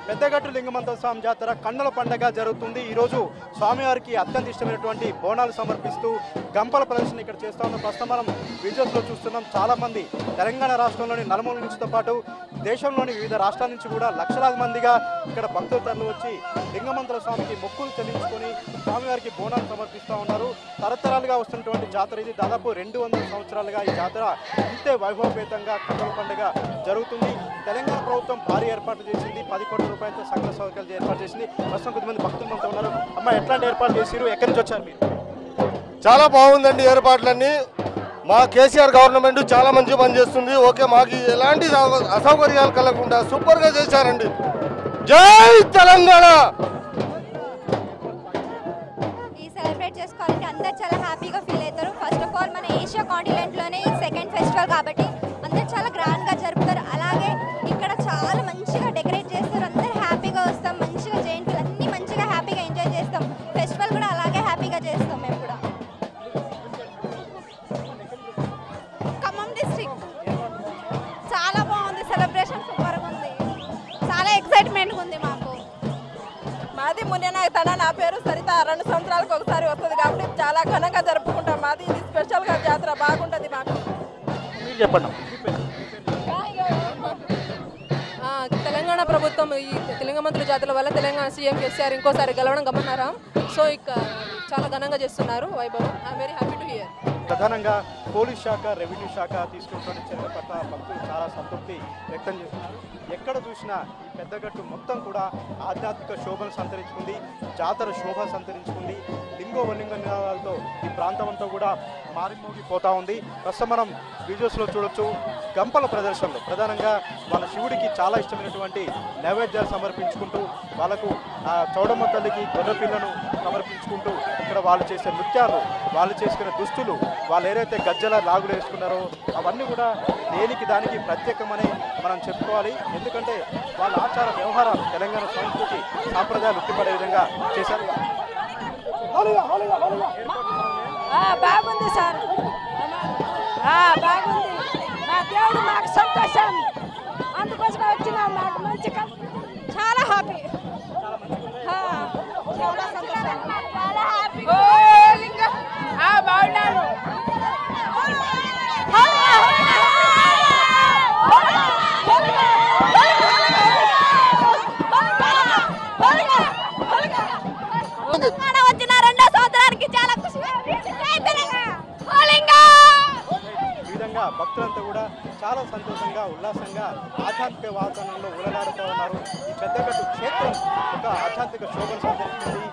పెద్దగట్టు లింగమంత స్వామి జాతర కన్నుల పండగ జరుగుతుంది ఈరోజు స్వామివారికి అత్యంత ఇష్టమైనటువంటి బోనాలు సమర్పిస్తూ గంపల ప్రదర్శన ఇక్కడ చేస్తా ఉన్న ప్రస్తుతం మనం విజువల్స్లో చూస్తున్నాం చాలా మంది తెలంగాణ రాష్ట్రంలోని నలుమూల నుంచితో పాటు దేశంలోని వివిధ రాష్ట్రాల నుంచి కూడా లక్షలాది మందిగా ఇక్కడ భక్తులు తరలి వచ్చి లింగమంతుల స్వామికి మొక్కులు చెల్లించుకొని స్వామివారికి బోనాలు సమర్పిస్తూ ఉన్నారు తరతరాలుగా వస్తున్నటువంటి జాతర ఇది దాదాపు రెండు వందల సంవత్సరాలుగా ఈ జాతర ఇంతే వైభవపేతంగా కన్నుల పండుగ జరుగుతుంది తెలంగాణ ప్రభుత్వం భారీ ఏర్పాట్లు చేసింది పది కోట్ల రూపాయలతో సకల సౌకర్యాలు ఏర్పాటు చేసింది ప్రస్తుతం కొద్దిమంది భక్తులు మనతో ఉన్నారు అమ్మ ఎట్లాంటి ఏర్పాట్లు చేసిరు ఎక్కడి నుంచి వచ్చారు మీరు చాలా బాగుందండి ఏర్పాట్లన్నీ మా కేసీఆర్ గవర్నమెంట్ చాలా మంచి పని చేస్తుంది ఓకే మాకు ఎలాంటి అసౌ- అసౌకర్యాలు కలగకుండా సూపర్గా చేశారండి జై తెలంగాణ ఈ సెలబ్రేట్ చేసుకోవాలంటే అందరు చాలా హ్యాపీగా ఫీల్ అవుతారు ఫస్ట్ ఆఫ్ ఆల్ మన ఏషియా కాంటినెంట్లోనే ఈ సెకండ్ ఫెస్టివల్ కాబట్టి అందరు చాలా గ్రాండ్గా జరుపుతారు అలాగే ఇక్కడ చాలా మంచిగా డెకరేట్ చేస్తారు అందరు హ్యాపీగా వస్తాం మంచిగా జయంతులు అన్నీ మంచిగా హ్యాపీగా ఎంజాయ్ చేస్తాం ఫెస్టివల్ కూడా అలాగే హ్యాపీగా చేస్తాం మేము కూడా ఖమ్మం డిస్ట్రిక్ట్ చాలా బాగుంది సెలబ్రేషన్ సూపర్గా ఉంది చాలా ఎక్సైట్మెంట్గా ఉంది మాకు మాది మున్యనాయక్ తన నా పేరు సరిత రెండు సంవత్సరాలకు ఒకసారి వస్తుంది కాబట్టి చాలా ఘనంగా జరుపుకుంటాం మాది ఇది స్పెషల్గా జాతర బాగుంటుంది మాకు మీరు చెప్పండి ఆ, తెలంగాణ ప్రభుత్వం ఈ తెలంగాణ మంత్రుల జాతర వల్ల తెలంగాణ సీఎం కేసీఆర్ ఇంకోసారి గెలవడం గమనారం సో ఇక చాలా ఘనంగా చేస్తున్నారు వైభవం I'm very happy to hear ప్రధానంగా పోలీస్ శాఖ రెవెన్యూ శాఖ తీసుకున్నటువంటి చర్యల పట్ల భక్తులు చాలా సంతృప్తి వ్యక్తం చేస్తున్నారు ఎక్కడ చూసినా ఈ పెద్దగట్టు మొత్తం కూడా ఆధ్యాత్మిక శోభను సంతరించుకుంది జాతర శోభ సంతరించుకుంది లింగో వలింగాలతో ఈ ప్రాంతం అంతా కూడా మారిమోగిపోతా ఉంది ప్రస్తుతం మనం వీడియోస్లో చూడొచ్చు గంపల ప్రదర్శనలో ప్రధానంగా వాళ్ళ శివుడికి చాలా ఇష్టమైనటువంటి నైవేద్యాలు సమర్పించుకుంటూ వాళ్ళకు ఆ చౌడమ్మ తల్లికి గొర్రెపిల్లను సమర్పించుకుంటూ ఇక్కడ వాళ్ళు చేసే నృత్యాలు వాళ్ళు చేసుకునే దుస్తులు వాళ్ళు ఏదైతే గజ్జల లాగులు వేసుకున్నారో అవన్నీ కూడా దేనికి దానికి ప్రత్యేకమని మనం చెప్పుకోవాలి ఎందుకంటే వాళ్ళ ఆచార వ్యవహారాలు తెలంగాణ సంస్కృతి సాంప్రదాయాలు ఉట్టిపడే విధంగా చేశారు బాగుంది సార్ బాగుంది మా దేవుడు మాకు సంతోషం అందుకోసం వచ్చినాం మాకు మంచి చాలా హ్యాపీ చాలా సంతోషం చాలా హ్యాపీ బాగున్నాను తెలంగాణ వచ్చిన రెండో సంవత్సరానికి చాలా ఖుషిగా ఉంది. జై తెలంగాణ! హోలింగా! ఈ విధంగా భక్తులంతా కూడా చాలా సంతోషంగా ఉల్లాసంగా ఆధ్యాత్మిక వాతావరణంలో ఉలగాడుతూ ఉన్నారు ఈ పెద్దగట్టు క్షేత్రం ఒక ఆధ్యాత్మిక శోభను సంతరిస్తుంది